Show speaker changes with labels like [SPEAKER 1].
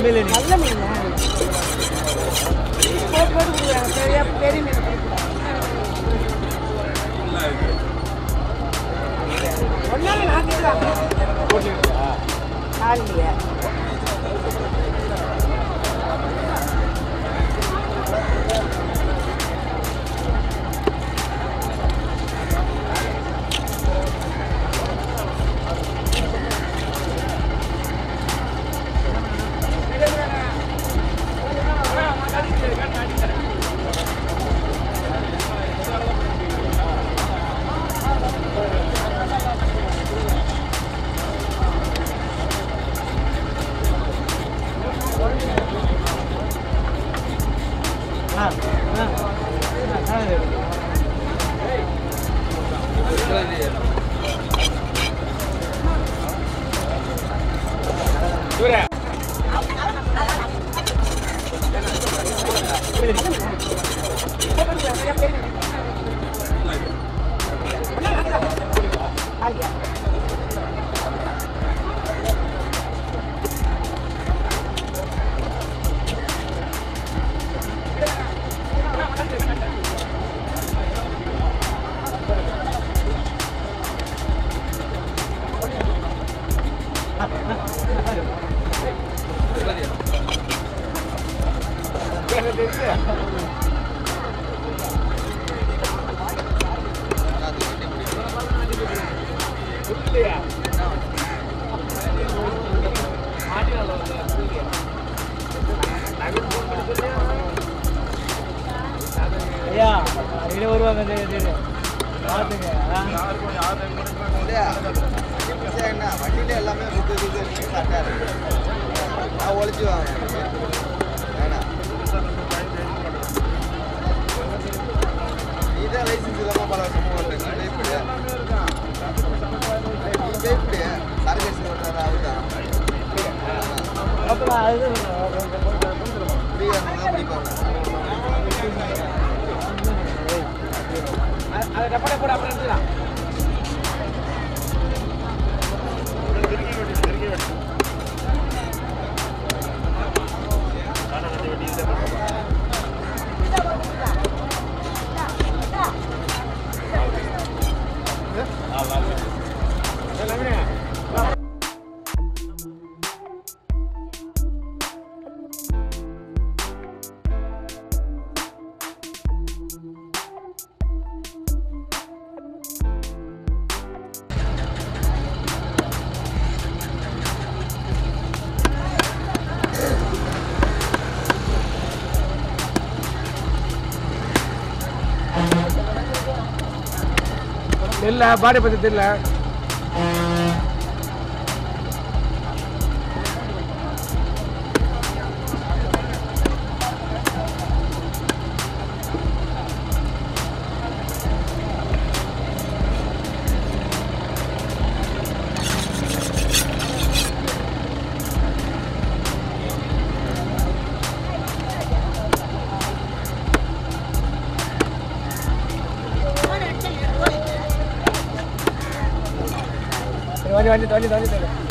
[SPEAKER 1] இல்லை நீ
[SPEAKER 2] நல்ல மீன் போட்டு போட்டு கொடுக்குறாங்க பெரிய பெரிய மீன் ஒன்னால நாக்கிடுவாங்க காலையில
[SPEAKER 1] ஆ ஆ ஆ
[SPEAKER 2] காலையில
[SPEAKER 1] ஐயா இங்கே வருவாங்க இந்த இது பார்த்துங்க
[SPEAKER 3] என்ன வண்டியில எல்லாமே புக்கு இது கரெக்டாக இருக்கு நான் ஒழிச்சு வாங்க வேணாம் நீதான் லைசன்ஸ் இல்லாமல் பல வருஷமும் ஓட்டுறேன் நீ பயப்படு நீ பயப்படு சரக்கு அடிச்சு ஓட்டுறாரு அவர்தான்
[SPEAKER 1] அப்புறம் அது
[SPEAKER 3] ஃப்ரீயாக பிடிப்பாங்க
[SPEAKER 2] அதை டப்பாட போட அப்புறம் எடுத்துக்கலாம்
[SPEAKER 4] தெரியல பாடி பற்றி தெரியல வண்டி வண்டி வண்டி வண்டி